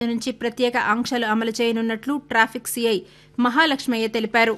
నుంచి ప్రత్యేక ఆంక్షలు అమలు చేయనున్నట్లు ట్రాఫిక్ సీఐ మహాలక్ష్మయ్య తెలిపారు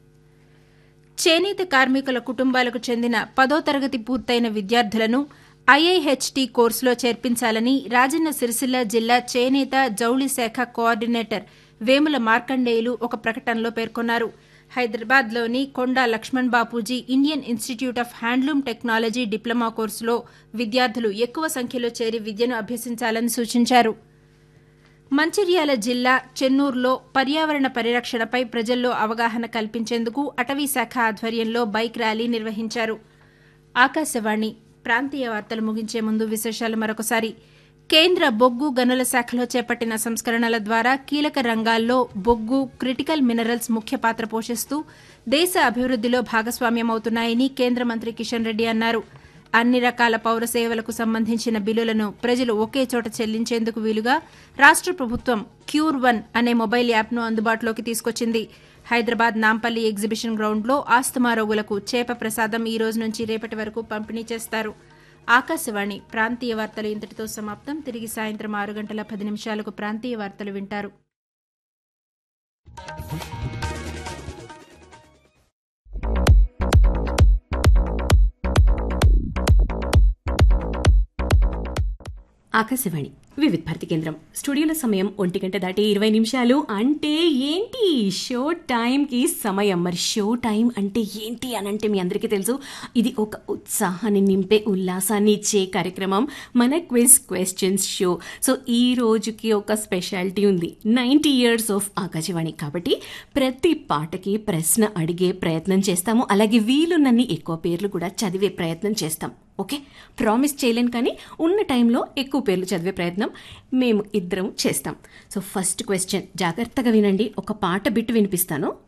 చేనేత కార్మికుల కుటుంబాలకు చెందిన పదో తరగతి పూర్తయిన విద్యార్థులను ఐఐహెచ్టీ కోర్సులో చేర్పించాలని రాజన్న సిరిసిల్ల జిల్లా చేనేత జౌళి శాఖ కోఆర్డినేటర్ వేముల మార్కండేయులు ఒక ప్రకటనలో పేర్కొన్నారు హైదరాబాద్లోని Konda Laxman Bapuji Indian Institute of Handloom Technology diploma కోర్సులో విద్యార్థులు ఎక్కువ సంఖ్యలో చేరి విద్యను అభ్యసించాలని సూచించారు మంచిర్యాల జిల్లా చెన్నూరులో పర్యావరణ పరిరక్షణపై ప్రజల్లో అవగాహన కల్పించేందుకు అటవీ శాఖ ఆధ్వర్యంలో బైక్ ర్యాలీ నిర్వహించారు ఆకాశవాణి ప్రాంతీయ వార్తలు ముగించే ముందు విశేషాలు మరొకసారి కేంద్ర బొగ్గు గనుల శాఖలో చేపట్టిన సంస్కరణల ద్వారా కీలక రంగాల్లో బొగ్గు క్రిటికల్ మినరల్స్ ముఖ్య పాత్ర పోషిస్తూ దేశ అభివృద్దిలో భాగస్వామ్యమవుతున్నాయని కేంద్ర మంత్రి కిషన్ రెడ్డి అన్నారు అన్ని రకాల పౌర సేవలకు సంబంధించిన బిల్లులను ప్రజలు ఒకే చోట చెల్లించేందుకు వీలుగా రాష్ట ప్రభుత్వం క్యూర్ వన్ అనే మొబైల్ యాప్ను అందుబాటులోకి తీసుకొచ్చింది హైదరాబాద్ నాంపల్లి ఎగ్జిబిషన్ గ్రౌండ్లో ఆస్తమా రోగులకు చేప ప్రసాదం ఈ రోజు నుంచి రేపటి వరకు పంపిణీ చేస్తారు ఆకాశవాణి ప్రాంతీయ వార్తలు ఇంతటితో సమాప్తం తిరిగి సాయంత్రం ఆరు గంటల పది నిమిషాలకు ప్రాంతీయ వార్తలు వింటారు ఆకాశవాణి వివిధ భారతి కేంద్రం స్టూడియోలో సమయం ఒంటి గంట దాటి ఇరవై నిమిషాలు అంటే ఏంటి షో టైంకి సమయం మరి షో టైం అంటే ఏంటి అని అంటే మీ అందరికీ తెలుసు ఇది ఒక ఉత్సాహాన్ని నింపే ఉల్లాసాన్ని ఇచ్చే కార్యక్రమం మన క్విజ్ క్వశ్చన్స్ షో సో ఈ రోజుకి ఒక స్పెషాలిటీ ఉంది నైంటీ ఇయర్స్ ఆఫ్ ఆకాశవాణి కాబట్టి ప్రతి పాటకి ప్రశ్న అడిగే ప్రయత్నం చేస్తాము అలాగే వీలున్నన్ని ఎక్కువ పేర్లు కూడా చదివే ప్రయత్నం చేస్తాం ఓకే ప్రామిస్ చేయలేను కానీ ఉన్న టైంలో ఎక్కువ పేర్లు చదివే ప్రయత్నం మేము ఇద్దరం చేస్తాం సో ఫస్ట్ క్వశ్చన్ జాగ్రత్తగా వినండి ఒక పాట బిట్టు వినిపిస్తాను